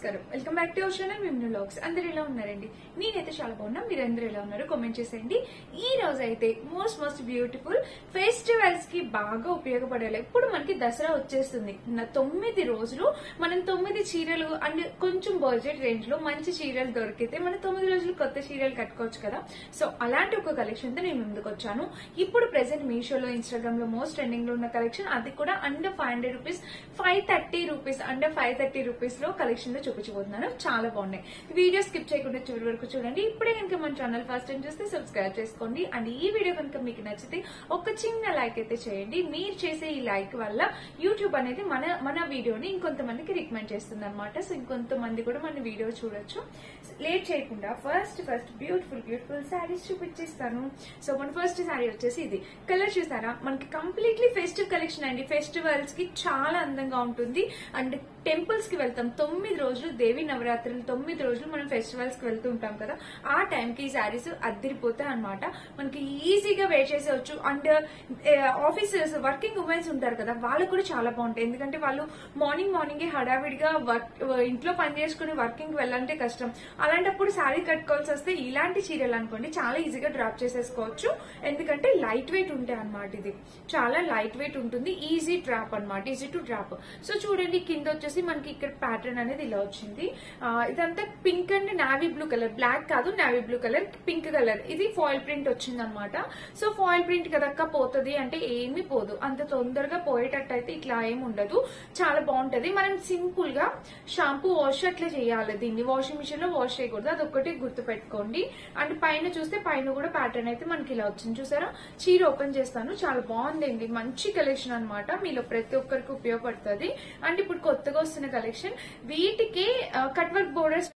నమస్కారం welcome back to our channel మేము లాగ్స్ అందరు ఎలా ఉన్నారండి నేనైతే చాలా బాగున్నా మీరందరూ ఎలా ఉన్నారు కామెంట్ చేసేయండి ఈ రోజు అయితే మోస్ట్ మోస్ట్ బ్యూటిఫుల్ ఫెస్టివల్స్ కి బాగా ఉపయోగపడేలా ఇప్పుడు మనకి దసరా వచ్చేస్తుంది నా తొమ్మిది రోజులు మనం తొమ్మిది చీరలు అండ్ కొంచెం బడ్జెట్ రేంజ్ లో మంచి చీరలు దొరికితే మనం తొమ్మిది రోజులు కొత్త చీరలు కట్టుకోవచ్చు కదా సో అలాంటి ఒక కలెక్షన్ తో నేను ముందుకు వచ్చాను ఇప్పుడు ప్రెసెంట్ మీషోలో ఇన్స్టాగ్రామ్ లో మోస్ట్ ట్రెండింగ్ లో ఉన్న కలెక్షన్ అది కూడా under five hundred rupees five thirty rupees under five thirty rupees లో కలెక్షన్ లో చూపించబోతున్నాను చాలా బాగున్నాయి వీడియో స్కిప్ చేయకుండా చివరి వరకు చూడండి ఇప్పుడే కనుక మన ఛానల్ ఫస్ట్ టైం చూస్తే సబ్స్క్రైబ్ చేసుకోండి అండ్ ఈ వీడియో కనుక మీకు నచ్చితే ఒక చిన్న లైక్ అయితే చేయండి మీరు చేసే ఈ లైక్ వల్ల యూట్యూబ్ అనేది మన మన వీడియోని ఇంకొంతమందికి రికమెండ్ చేస్తుంది అనమాట సో ఇంకొంతమంది కూడా మన వీడియో చూడొచ్చు లేట్ చేయకుండా first first beautiful beautiful saris చూపించేస్తాను సో మన ఫస్ట్ శారీ వచ్చేసి ఇది కలర్ చూసారా మనకి కంప్లీట్లీ ఫెస్టివ్ కలెక్షన్ అండి ఫెస్టివల్స్ కి చాలా అందంగా ఉంటుంది అండ్ టెంపుల్స్ కి వెళ్తాం తొమ్మిది రోజులు దేవి నవరాత్రులు తొమ్మిది రోజులు మనం ఫెస్టివల్స్ కి వెళ్తూ ఉంటాం కదా ఆ టైం కి ఈ శారీస్ అద్దరిపోతాయి అనమాట మనకి ఈజీగా వేర్ చేసేవచ్చు అండ్ ఆఫీసర్స్ వర్కింగ్ ఉమెన్స్ ఉంటారు కదా వాళ్ళకు కూడా చాలా బాగుంటాయి ఎందుకంటే వాళ్ళు మార్నింగ్ మార్నింగ్ హడావిడిగా వర్క్ ఇంట్లో పని చేసుకుని వర్కింగ్ వెళ్ళాలంటే కష్టం అలాంటప్పుడు శారీ కట్టుకోవాల్సి వస్తే ఇలాంటి చీరలు అనుకోండి చాలా ఈజీగా డ్రాప్ చేసేసుకోవచ్చు ఎందుకంటే లైట్ వెయిట్ ఉంటాయి అనమాట ఇది చాలా లైట్ వెయిట్ ఉంటుంది ఈజీ డ్రాప్ అన్నమాట ఈజీ టు డ్రాప్ సో చూడండి కింద వచ్చేసి మనకి ఇక్కడ ప్యాటర్న్ అనేది ఇలా వచ్చింది ఆ, ఇదంతా pink and navy blue colour black కాదు navy blue colour pink colour ఇది ఫాయిల్ ప్రింట్ వచ్చింది అనమాట సో ఫాయిల్ ప్రింట్ కదక్క పోతుంది అంటే ఏమీ పోదు అంత తొందరగా పోయేటట్టు అయితే ఇట్లా ఏమి ఉండదు చాలా బాగుంటది మనం సింపుల్ గా షాంపూ వాష్ అట్లా చేయాలి దీన్ని వాషింగ్ మిషన్ లో వాష్ చేయకూడదు అది ఒక్కటి గుర్తు పెట్టుకోండి అండ్ పైన చూస్తే పైన కూడా ప్యాటర్న్ అయితే మనకి ఇలా వచ్చింది చూసారా చీర ఓపెన్ చేస్తాను చాలా బాగుందండి మంచి కలెక్షన్ అన్నమాట మీలో ప్రతి ఒక్కరికి ఉపయోగపడుతుంది అండ్ ఇప్పుడు కొత్తగా వస్తున్న కలెక్షన్ వీటికి cut work borders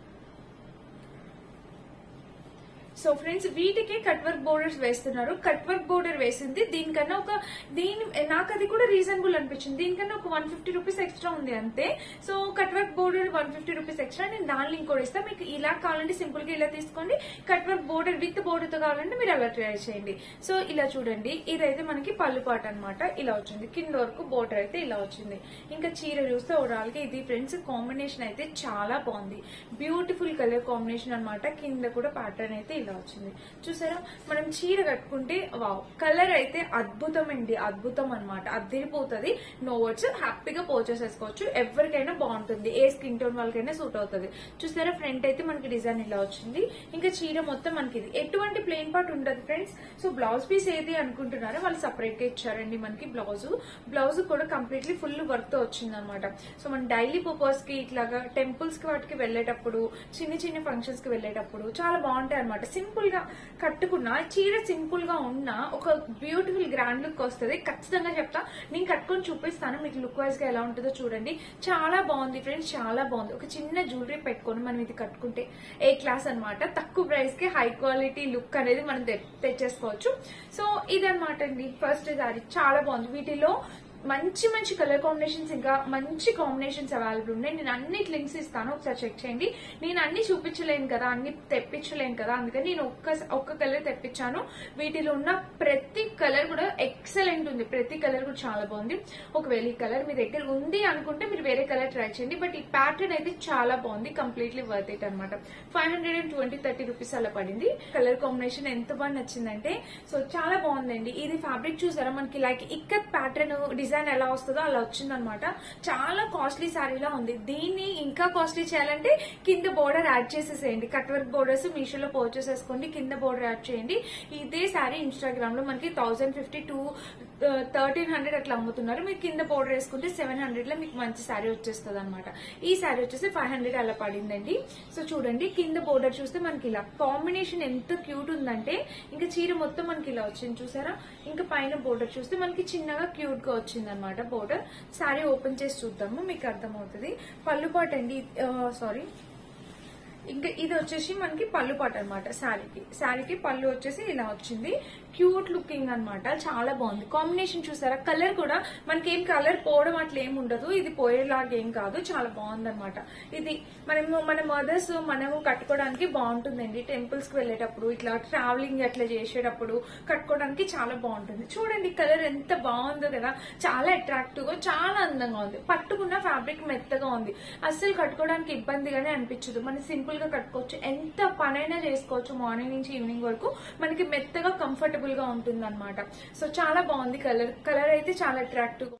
so friends వీటికి కట్ వర్క్ బోర్డర్స్ వేస్తున్నారు కట్ వర్క్ బోర్డర్ వేసింది దీనికన్నా ఒక దీని నాకు అది కూడా రీజనబుల్ అనిపించింది దీనికన్నా ఒక వన్ ఫిఫ్టీ రూపీస్ ఎక్స్ట్రా ఉంది అంతే so cut work border one fifty rupees extra నేను దాని లింక్ కూడా ఇస్తాను మీకు ఇలా కావాలంటే సింపుల్ గా ఇలా తీసుకోండి cut work border with border తో కావాలంటే మీరు అలా ట్రై చేయండి సో ఇలా చూడండి ఇదైతే మనకి పళ్ళు పాట అనమాట ఇలా వచ్చింది కింద వరకు బోర్డర్ అయితే ఇలా వచ్చింది ఇంకా చీర చూస్తే ఓవరాల్ గా ఇది ఫ్రెండ్స్ కాంబినేషన్ అయితే చాలా బాగుంది బ్యూటిఫుల్ కలర్ కాంబినేషన్ అన్నమాట కింద కూడా ప్యాటర్న్ అయితే ఇలా వచ్చింది చూసారా మనం చీర కట్టుకుంటే వావ్ కలర్ అయితే అద్భుతం అండి అద్భుతం అనమాట అద్దరిపోతుంది నో వర్డ్స్ హ్యాపీగా పోచేసేసుకోవచ్చు ఎవరికైనా బాగుంటుంది ఏ స్కిన్ టోన్ వాళ్ళకైనా సూట్ అవుతుంది చూసారా ఫ్రంట్ అయితే మనకి డిజైన్ ఇలా వచ్చింది ఇంకా చీర మొత్తం మనకి ఇది ఎటువంటి ప్లెయిన్ పార్ట్ ఉండదు ఫ్రెండ్స్ సో బ్లౌజ్ పీస్ ఏది అనుకుంటున్నారో వాళ్ళు సపరేట్ గా ఇచ్చారండి మనకి బ్లౌజ్ బ్లౌజ్ కూడా కంప్లీట్లీ ఫుల్ వర్క్ తో వచ్చింది అనమాట సో మన డైలీ పర్పస్ కి ఇట్లాగా టెంపుల్స్ కి వాటికి వెళ్ళేటప్పుడు చిన్న చిన్న ఫంక్షన్స్ కి వెళ్ళేటప్పుడు చాలా బాగుంటాయి అనమాట సింపుల్ గా కట్టుకున్న చీర సింపుల్ గా ఉన్న ఒక బ్యూటిఫుల్ గ్రాండ్ లుక్ వస్తుంది ఖచ్చితంగా చెప్తా నేను కట్టుకొని చూపిస్తాను మీకు లుక్ వైజ్ గా ఎలా ఉంటుందో చూడండి చాలా బాగుంది ఫ్రెండ్స్ చాలా బాగుంది ఒక చిన్న జ్యువెలరీ పెట్టుకొని మనం ఇది కట్టుకుంటే ఏ క్లాస్ అన్నమాట తక్కువ ప్రైస్ కి హై క్వాలిటీ లుక్ అనేది మనం తె- తెచ్చేసుకోవచ్చు సో ఇదన్నమాట అండి ఫస్ట్ సారీ చాలా బాగుంది వీటిలో మంచి మంచి కలర్ కాంబినేషన్స్ ఇంకా మంచి కాంబినేషన్స్ అవైలబుల్ ఉన్నాయి నేను అన్ని లింక్స్ ఇస్తాను ఒకసారి చెక్ చేయండి నేను అన్ని చూపించలేను కదా అన్ని తెప్పించలేను కదా అందుకని నేను ఒక్క ఒక్క కలర్ తెప్పించాను వీటిలో ఉన్న ప్రతి కలర్ కూడా ఎక్సలెంట్ ఉంది ప్రతి కలర్ కూడా చాలా బాగుంది ఒకవేళ ఈ కలర్ మీ దగ్గర ఉంది అనుకుంటే మీరు వేరే కలర్ ట్రై చేయండి బట్ ఈ ప్యాటర్న్ అయితే చాలా బాగుంది కంప్లీట్లీ వర్త్ ఇట్ అనమాట five hundred and twenty thirty rupees అలా పడింది కలర్ కాంబినేషన్ ఎంత బాగా నచ్చిందంటే సో చాలా బాగుందండి ఇది ఫ్యాబ్రిక్ చూసారా మనకి లైక్ ఇక్కత్ ప్యాటర్న్ డిజైన్ ఎలా వస్తుందో అలా వచ్చిందనమాట చాలా కాస్ట్లీ శారీలా ఉంది దీన్ని ఇంకా కాస్ట్లీ చేయాలంటే కింద బోర్డర్ యాడ్ చేసేసేయండి కట్ వర్క్ బోర్డర్స్ మీషోలో పర్చేస్ చేసుకోండి కింద బోర్డర్ యాడ్ చేయండి ఇదే శారీ ఇన్స్టాగ్రామ్ లో మనకి thousand fifty two thirteen hundred అట్లా అమ్ముతున్నారు మీరు కింద బోర్డర్ వేసుకుంటే సెవెన్ హండ్రెడ్ లో మీకు మంచి శారీ వచ్చేస్తుంది అనమాట ఈ శారీ వచ్చేసి ఫైవ్ హండ్రెడ్ అలా పడిందండి సో చూడండి కింద బోర్డర్ చూస్తే మనకి ఇలా కాంబినేషన్ ఎంత క్యూట్ ఉందంటే ఇంకా చీర మొత్తం మనకి ఇలా వచ్చింది చూసారా ఇంకా పైన బోర్డర్ చూస్తే మనకి చిన్నగా క్యూట్ గా వచ్చింది అనమాట బోర్డర్ శారీ ఓపెన్ చేసి చూద్దాము మీకు అర్థమవుతుంది పళ్ళు పాట అండి సారీ ఇంకా ఇది వచ్చేసి మనకి పళ్ళు పాట అనమాట శారీకి శారీకి పళ్ళు వచ్చేసి ఇలా వచ్చింది క్యూట్ లుకింగ్ అన్నమాట చాలా బాగుంది కాంబినేషన్ చూసారా కలర్ కూడా మనకి ఏం కలర్ పోవడం అట్లా ఏం ఉండదు ఇది పోయేలాగా ఏం కాదు చాలా బాగుంది అనమాట ఇది మనము మన మదర్స్ మనము కట్టుకోవడానికి బాగుంటుందండి టెంపుల్స్ కి వెళ్ళేటప్పుడు ఇట్లా ట్రావెలింగ్ అట్లా చేసేటప్పుడు కట్టుకోవడానికి చాలా బాగుంటుంది చూడండి కలర్ ఎంత బాగుందో కదా చాలా అట్రాక్టివ్ గా చాలా అందంగా ఉంది పట్టుకున్న ఫ్యాబ్రిక్ మెత్తగా ఉంది అస్సలు కట్టుకోవడానికి ఇబ్బందిగానే అనిపించదు మనం సింపుల్ గా కట్టుకోవచ్చు ఎంత పనైనా చేసుకోవచ్చు మార్నింగ్ నుంచి ఈవినింగ్ వరకు మనకి మెత్తగా కంఫర్టబుల్ గా ఉంటుంది అనమాట సో చాలా బాగుంది కలర్ కలర్ అయితే చాలా అట్రాక్టివ్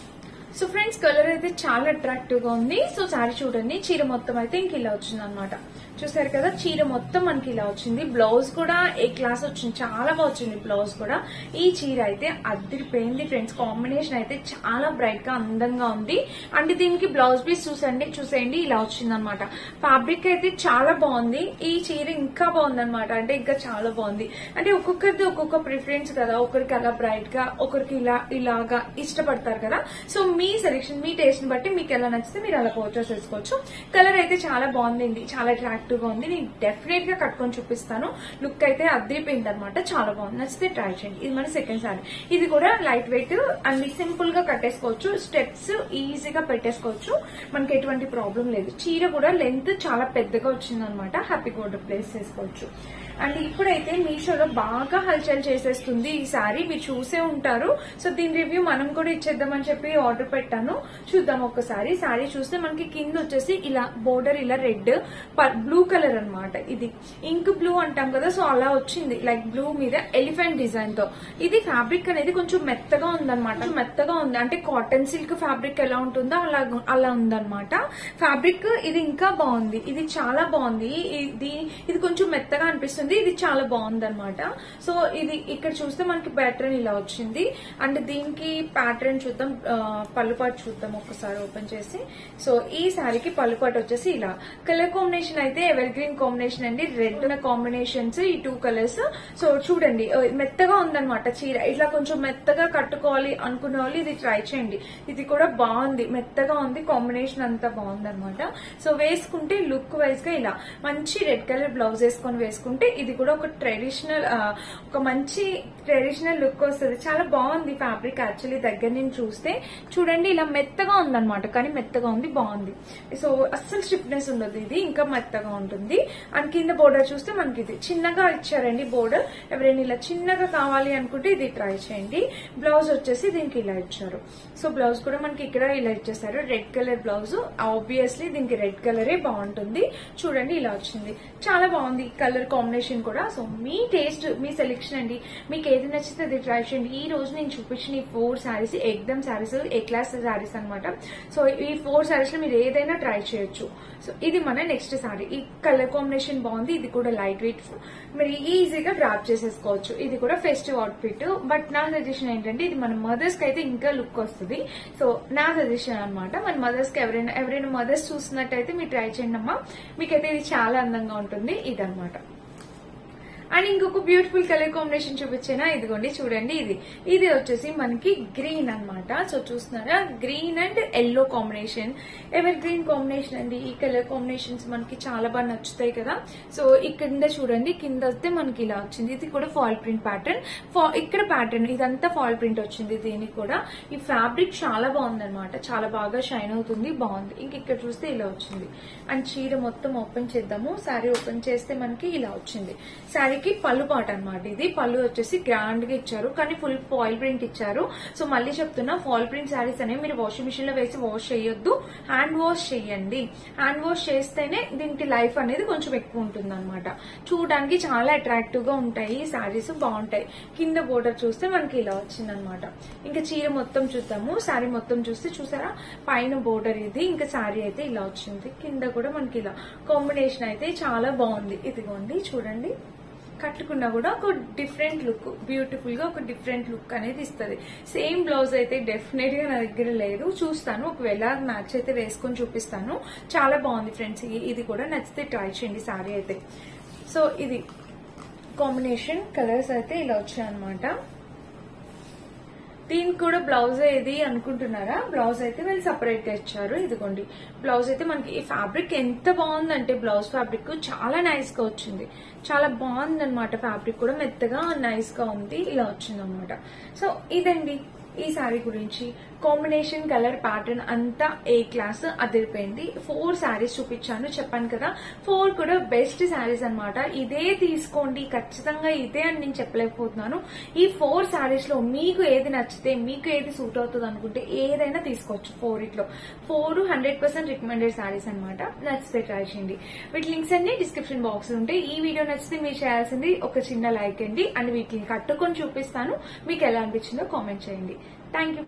సో ఫ్రెండ్స్ కలర్ అయితే చాలా అట్రాక్టివ్ గా ఉంది సో సారీ చూడండి చీర మొత్తం అయితే ఇంక ఇలా వచ్చింది అనమాట చూసారు కదా చీర మొత్తం మనకి ఇలా వచ్చింది బ్లౌజ్ కూడా ఏ క్లాస్ వచ్చింది చాలా బాగా వచ్చింది బ్లౌజ్ కూడా ఈ చీర అయితే అద్దరిపోయింది ఫ్రెండ్స్ కాంబినేషన్ అయితే చాలా బ్రైట్ గా అందంగా ఉంది అండ్ దీనికి బ్లౌజ్ పీస్ చూసండి చూసేయండి ఇలా వచ్చింది అనమాట ఫ్యాబ్రిక్ అయితే చాలా బాగుంది ఈ చీర ఇంకా బాగుంది అనమాట అంటే ఇంకా చాలా బాగుంది అంటే ఒక్కొక్కరిది ఒక్కొక్క ప్రిఫరెన్స్ కదా ఒకరికి అలా బ్రైట్ గా ఒకరికి ఇలా ఇలాగా ఇష్టపడతారు కదా సో మీ సెలెక్షన్ మీ టేస్ట్ ని బట్టి మీకు ఎలా నచ్చితే మీరు అలా పర్చేస్ చేసుకోవచ్చు కలర్ అయితే చాలా బాగుంది చాలా అట్రాక్టివ్ గా ఉంది నేను డెఫినెట్ గా కట్టుకొని చూపిస్తాను లుక్ అయితే అద్దరిపోయింది అనమాట చాలా బాగుంది నచ్చితే ట్రై చేయండి ఇది మన సెకండ్ సారీ ఇది కూడా లైట్ వెయిట్ అండ్ సింపుల్ గా కట్టేసుకోవచ్చు స్టెప్స్ ఈజీగా పెట్టేసుకోవచ్చు మనకి ఎటువంటి ప్రాబ్లం లేదు చీర కూడా లెంత్ చాలా పెద్దగా వచ్చింది అనమాట హ్యాపీగా ఆర్డర్ ప్లేస్ చేసుకోవచ్చు అండ్ ఇప్పుడైతే మీషోలో బాగా హల్చల్ చేసేస్తుంది ఈ సారీ మీరు చూసే ఉంటారు సో దీని రివ్యూ మనం కూడా ఇచ్చేద్దామని చెప్పి ఆర్డర్ పెట్టాను చూద్దాం ఒక్కసారి సారీ చూస్తే మనకి కింద వచ్చేసి ఇలా బోర్డర్ ఇలా రెడ్ బ్లూ కలర్ అన్నమాట ఇది ఇంక్ బ్లూ అంటాం కదా సో అలా వచ్చింది లైక్ బ్లూ మీద ఎలిఫెంట్ డిజైన్ తో ఇది ఫ్యాబ్రిక్ అనేది కొంచెం మెత్తగా ఉందన్నమాట మెత్తగా ఉంది అంటే కాటన్ సిల్క్ ఫ్యాబ్రిక్ ఎలా ఉంటుందో అలా అలా ఉందన్నమాట ఫ్యాబ్రిక్ ఇది ఇంకా బాగుంది ఇది చాలా బాగుంది ఇది ఇది కొంచెం మెత్తగా అనిపిస్తుంది ఇది చాలా బాగుంది అనమాట సో ఇది ఇక్కడ చూస్తే మనకి ప్యాటర్న్ ఇలా వచ్చింది అండ్ దీనికి ప్యాటర్న్ చూద్దాం ఆ, పళ్ళుపాటు చూద్దాం ఒక్కసారి ఓపెన్ చేసి సో ఈ శారీకి పళ్ళుపాటు వచ్చేసి ఇలా కలర్ కాంబినేషన్ అయితే ఎవర్ గ్రీన్ కాంబినేషన్ అండి రెడ్ ఉన్న కాంబినేషన్స్ ఈ టూ కలర్స్ సో చూడండి ఆ, మెత్తగా ఉందన్నమాట చీర ఇట్లా కొంచెం మెత్తగా కట్టుకోవాలి అనుకునే వాళ్ళు ఇది ట్రై చేయండి ఇది కూడా బాగుంది మెత్తగా ఉంది కాంబినేషన్ అంతా బాగుంది అనమాట సో వేసుకుంటే లుక్ వైజ్ గా ఇలా మంచి రెడ్ కలర్ బ్లౌజ్ వేసుకొని వేసుకుంటే ఇది కూడా ఒక ట్రెడిషనల్ ఒక మంచి ట్రెడిషనల్ లుక్ వస్తుంది చాలా బాగుంది ఫ్యాబ్రిక్ యాక్చువల్లీ దగ్గర నుంచి చూస్తే చూడండి ఇలా మెత్తగా ఉందన్నమాట కానీ మెత్తగా ఉంది బాగుంది సో అస్సలు స్టిఫ్నెస్ ఉండదు ఇది ఇంకా మెత్తగా ఉంటుంది అండ్ కింద బోర్డర్ చూస్తే మనకి ఇది చిన్నగా ఇచ్చారండి బోర్డర్ ఎవరైనా ఇలా చిన్నగా కావాలి అనుకుంటే ఇది ట్రై చేయండి బ్లౌజ్ వచ్చేసి దీనికి ఇలా ఇచ్చారు సో బ్లౌజ్ కూడా మనకి ఇక్కడ ఇలా ఇచ్చేసారు రెడ్ కలర్ బ్లౌజ్ ఆబ్వియస్లీ దీనికి రెడ్ కలరే బాగుంటుంది చూడండి ఇలా వచ్చింది చాలా బాగుంది కలర్ కాంబినేషన్ కూడా సో మీ టేస్ట్ మీ సెలెక్షన్ అండి మీకు ఏది నచ్చితే అది ట్రై చేయండి ఈ రోజు నేను చూపించిన ఈ ఫోర్ శారీస్ ఎగ్దమ్ శారీస్ ఏ క్లాస్ శారీస్ అనమాట సో ఈ ఫోర్ శారీస్ లో మీరు ఏదైనా ట్రై చేయొచ్చు సో ఇది మన నెక్స్ట్ శారీ ఈ కలర్ కాంబినేషన్ బాగుంది ఇది కూడా లైట్ వెయిట్ మీరు ఈజీగా డ్రాప్ చేసేసుకోవచ్చు ఇది కూడా ఫెస్టివ్ అవుట్ఫిట్ బట్ నా సజెషన్ ఏంటంటే ఇది మన మదర్స్ కి అయితే ఇంకా లుక్ వస్తుంది సో నా సజెషన్ అన్నమాట మన మదర్స్ కి ఎవరైనా ఎవరైనా మదర్స్ చూస్తున్నట్టయితే మీరు ట్రై చేయండి అమ్మా మీకైతే ఇది చాలా అందంగా ఉంటుంది ఇదన్నమాట అండ్ ఇంకొక బ్యూటిఫుల్ కలర్ కాంబినేషన్ చూపించేనా ఇదిగోండి చూడండి ఇది ఇది వచ్చేసి మనకి గ్రీన్ అన్నమాట సో చూస్తున్నారా green and yellow combination evergreen combination అండి ఈ కలర్ కాంబినేషన్స్ మనకి చాలా బాగా నచ్చుతాయి కదా సో ఈ కింద చూడండి కింద వస్తే మనకి ఇలా వచ్చింది ఇది కూడా ఫాల్ ప్రింట్ ప్యాటర్న్ ఇక్కడ ప్యాటర్న్ ఇదంతా ఫాల్ ప్రింట్ వచ్చింది దీనికి కూడా ఈ ఫ్యాబ్రిక్ చాలా బాగుంది అనమాట చాలా బాగా షైన్ అవుతుంది బాగుంది ఇంక ఇక్కడ చూస్తే ఇలా వచ్చింది అండ్ చీర మొత్తం ఓపెన్ చేద్దాము శారీ ఓపెన్ చేస్తే మనకి ఇలా వచ్చింది శారీకి పళ్ళు పాట అన్నమాట ఇది పళ్ళు వచ్చేసి గ్రాండ్ గా ఇచ్చారు కానీ ఫుల్ ఫాయిల్ ప్రింట్ ఇచ్చారు సో మళ్ళీ చెప్తున్నా ఫాయిల్ ప్రింట్ శారీస్ అనేవి మీరు వాషింగ్ మిషన్ లో వేసి వాష్ చేయొద్దు హ్యాండ్ వాష్ చేయండి హ్యాండ్ వాష్ చేస్తేనే దీనికి లైఫ్ అనేది కొంచెం ఎక్కువ ఉంటుంది అనమాట చూడడానికి చాలా అట్రాక్టివ్ గా ఉంటాయి ఈ శారీస్ బాగుంటాయి కింద బోర్డర్ చూస్తే మనకి ఇలా వచ్చింది అనమాట ఇంకా చీర మొత్తం చూద్దాము శారీ మొత్తం చూస్తే చూసారా పైన బోర్డర్ ఇది ఇంకా శారీ అయితే ఇలా వచ్చింది కింద కూడా మనకి ఇలా కాంబినేషన్ అయితే చాలా బాగుంది ఇదిగోండి చూడండి కట్టుకున్నా కూడా ఒక డిఫరెంట్ లుక్ బ్యూటిఫుల్ గా ఒక డిఫరెంట్ లుక్ అనేది ఇస్తుంది సేమ్ బ్లౌజ్ అయితే డెఫినెట్ గా నా దగ్గర లేదు చూస్తాను ఒకవేళ మ్యాచ్ అయితే వేసుకొని చూపిస్తాను చాలా బాగుంది ఫ్రెండ్స్ ఇది కూడా నచ్చితే ట్రై చేయండి సారీ అయితే సో ఇది కాంబినేషన్ కలర్స్ అయితే ఇలా వచ్చాయి అనమాట దీనికి కూడా బ్లౌజ్ ఏది అనుకుంటున్నారా బ్లౌజ్ అయితే వీళ్ళు సపరేట్ గా ఇచ్చారు ఇదిగోండి బ్లౌజ్ అయితే మనకి ఈ ఫ్యాబ్రిక్ ఎంత బాగుందంటే బ్లౌజ్ ఫ్యాబ్రిక్ చాలా నైస్ గా వచ్చింది చాలా బాగుంది అనమాట ఫ్యాబ్రిక్ కూడా మెత్తగా నైస్ గా ఉంది ఇలా వచ్చింది అనమాట సో ఇదండి ఈ శారీ గురించి కాంబినేషన్ కలర్ ప్యాటర్న్ అంతా ఏ క్లాస్ అదిరిపోయింది ఫోర్ శారీస్ చూపించాను చెప్పాను కదా ఫోర్ కూడా బెస్ట్ శారీస్ అన్నమాట ఇదే తీసుకోండి ఖచ్చితంగా ఇదే అని నేను చెప్పలేకపోతున్నాను ఈ ఫోర్ శారీస్ లో మీకు ఏది నచ్చితే మీకు ఏది సూట్ అవుతుంది అనుకుంటే ఏదైనా తీసుకోవచ్చు ఫోర్ ఇట్లో four hundred percent recommended saris అనమాట నచ్చితే ట్రై చేయండి వీటి లింక్స్ అన్ని డిస్క్రిప్షన్ బాక్స్ ఉంటాయి ఈ వీడియో నచ్చితే మీరు చేయాల్సింది ఒక చిన్న లైక్ అండి అండ్ వీటిని కట్టుకొని చూపిస్తాను మీకు ఎలా అనిపించిందో కామెంట్ చేయండి థ్యాంక్ యూ